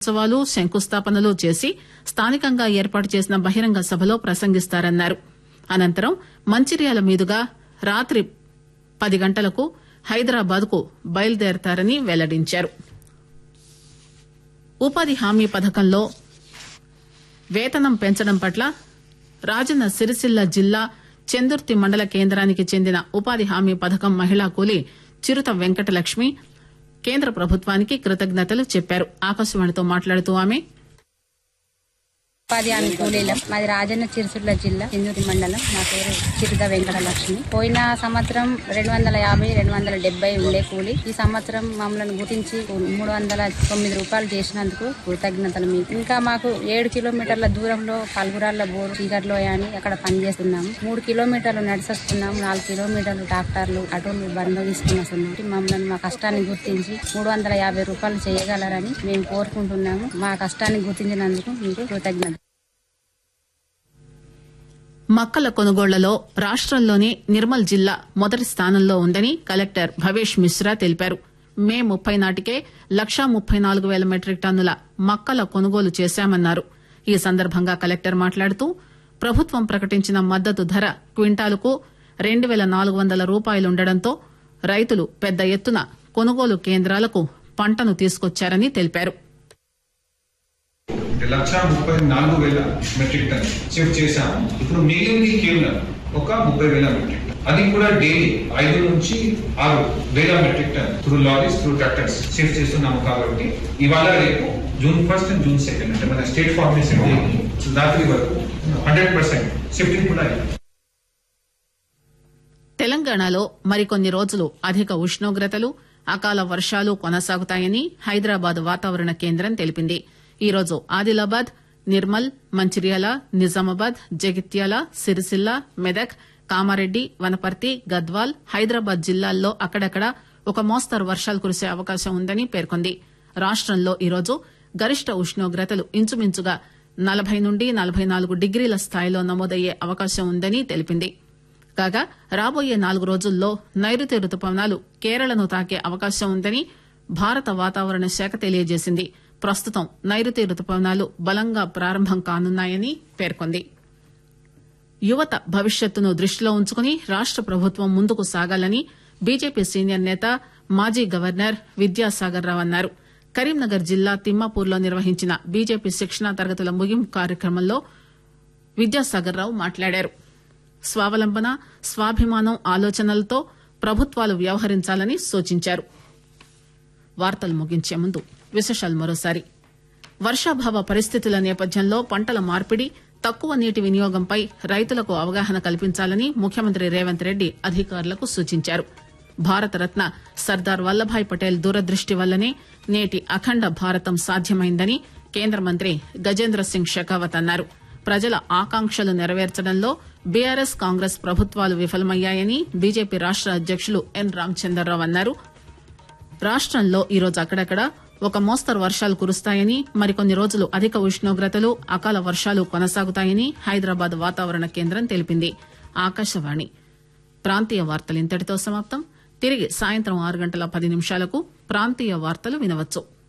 ఉత్సవాలు శంకుస్థాపనలు చేసి స్థానికంగా ఏర్పాటు చేసిన బహిరంగ సభలో ప్రసంగిస్తారన్నారు అనంతరం మంచిర్యాల మీదుగా రాత్రి పది గంటలకు హైదరాబాద్ కు బయలుదేరతారని వెల్లడించారు ఉపాధి హామీ పథకంలో వేతనం పెంచడం పట్ల రాజన్న సిరిసిల్ల జిల్లా చెందుర్తి మండల కేంద్రానికి చెందిన ఉపాధి హామీ పథకం మహిళా కూలీ చిరుత వెంకటలక్ష్మి కేంద్ర ప్రభుత్వానికి కృతజ్ఞతలు చెప్పారు ఆకాశవాణితో మాట్లాడుతూ ఆమె ఉపాధి హామీ కూలీల మాది రాజన్న చిరుసుర్ల జిల్లా ఇందూరి మండలం నా పేరు చిరుత వెంకటలక్ష్మి పోయిన సంవత్సరం రెండు వందల యాభై రెండు వందల డెబ్బై ఉండే కూలి ఈ సంవత్సరం మమ్మల్ని గుర్తించి మూడు వందల తొమ్మిది రూపాయలు చేసినందుకు కృతజ్ఞతలు మీకు ఇంకా మాకు ఏడు కిలోమీటర్ల దూరంలో పల్గురాళ్ళ బోరు చీకట్లో అని అక్కడ పనిచేస్తున్నాము మూడు కిలోమీటర్లు నడిచొస్తున్నాము నాలుగు కిలోమీటర్లు ట్రాక్టర్లు ఆటోలు బండ్లు తీసుకుని వస్తున్నాము మమ్మల్ని మా కష్టాన్ని గుర్తించి మూడు వందల యాభై రూపాయలు చేయగలరని మేము కోరుకుంటున్నాము మా కష్టాన్ని గుర్తించినందుకు మీకు కృతజ్ఞత మక్కల కొనుగోళ్లలో రాష్టంలోనే నిర్మల్ జిల్లా మొదటి స్థానంలో ఉందని కలెక్టర్ భవేష్ మిశ్రా తెలిపారు మే ముప్పై నాటికే లక్షా ముప్పై నాలుగు వేల మెట్రిక్ టన్నుల మక్కల కొనుగోలు చేశామన్నారు ఈ సందర్భంగా కలెక్టర్ మాట్లాడుతూ ప్రభుత్వం ప్రకటించిన మద్దతు ధర క్వింటాలుకు రెండు వేల నాలుగు వందల రూపాయలుండటంతో రైతులు పెద్ద ఎత్తున కొనుగోలు కేంద్రాలకు పంటను తీసుకొచ్చారని తెలిపారు లక్ష ముప్పై నాలుగు వేల మెట్రిక్ టన్ షిఫ్ట్ చేశాము ఇప్పుడు మిగిలింది కేవలం ఒక ముప్పై వేల మెట్రిక్ టన్ అది కూడా డైలీ ఐదు నుంచి ఆరు వేల metric ton through lorries through tractors shift చేస్తున్నాము కాబట్టి ఇవాళ రేపు June first and June second అంటే మన స్టేట్ ఫార్మేషన్ రాత్రి వరకు హండ్రెడ్ పర్సెంట్ షిఫ్టింగ్ కూడా అయింది తెలంగాణలో మరికొన్ని రోజులు అధిక ఉష్ణోగ్రతలు అకాల వర్షాలు కొనసాగుతాయని హైదరాబాద్ వాతావరణ కేంద్రం తెలిపింది ఈరోజు ఆదిలాబాద్ నిర్మల్ మంచిర్యాల నిజామాబాద్ జగిత్యాల సిరిసిల్ల మెదక్ కామారెడ్డి వనపర్తి గద్వాల్ హైదరాబాద్ జిల్లాల్లో అక్కడక్కడ ఒక మోస్తరు వర్షాలు కురిసే అవకాశం ఉందని పేర్కొంది రాష్టంలో ఈరోజు గరిష్ట ఉష్ణోగ్రతలు ఇంచుమించుగా నలభై నుండి నలభై నాలుగు డిగ్రీల స్థాయిలో నమోదయ్యే అవకాశం ఉందని తెలిపింది కాగా రాబోయే నాలుగు రోజుల్లో నైరుతి రుతుపవనాలు కేరళను తాకే అవకాశం ఉందని భారత వాతావరణ శాఖ తెలియజేసింది ప్రస్తుతం నైరుతి రుతుపవనాలు బలంగా ప్రారంభం కానున్నాయని పేర్కొంది యువత భవిష్యత్తును దృష్టిలో ఉంచుకుని రాష్ట ప్రభుత్వం ముందుకు సాగాలని బీజేపీ సీనియర్ నేత మాజీ గవర్నర్ విద్యాసాగర్ రావు అన్నారు కరీంనగర్ జిల్లా తిమ్మాపూర్లో నిర్వహించిన బీజేపీ శిక్షణా తరగతుల ముగింపు కార్యక్రమంలో విద్యాసాగర్ రావు మాట్లాడారు స్వావలంబన స్వాభిమానం ఆలోచనలతో ప్రభుత్వాలు వ్యవహరించాలని సూచించారు వార్తలు ముగించే ముందు విశేషాలు మరోసారి వర్షాభావ పరిస్థితుల నేపథ్యంలో పంటల మార్పిడి తక్కువ నీటి వినియోగంపై రైతులకు అవగాహన కల్పించాలని ముఖ్యమంత్రి రేవంత్ రెడ్డి అధికారులకు సూచించారు భారతరత్న సర్దార్ వల్లభాయ్ పటేల్ దూరదృష్టి వల్లనే నేటి అఖండ భారతం సాధ్యమైందని కేంద్ర మంత్రి గజేంద్ర సింగ్ షెకావత్ అన్నారు ప్రజల ఆకాంక్షలు నెరవేర్చడంలో బీఆర్ఎస్ కాంగ్రెస్ ప్రభుత్వాలు విఫలమయ్యాయని బీజేపీ రాష్ట అధ్యకులు ఎన్ రామచంద్రరావు అన్నారు రాష్టంలో ఈరోజు అక్కడక్కడ ఒక మోస్తరు వర్షాలు కురుస్తాయని మరికొన్ని రోజులు అధిక ఉష్ణోగ్రతలు అకాల వర్షాలు కొనసాగుతాయని హైదరాబాద్ వాతావరణ కేంద్రం తెలిపింది ఆకాశవాణి ప్రాంతీయ వార్తలు ఇంతటితో సమాప్తం తిరిగి సాయంత్రం ఆరు గంటల పది నిమిషాలకు ప్రాంతీయ వార్తలు వినవచ్చు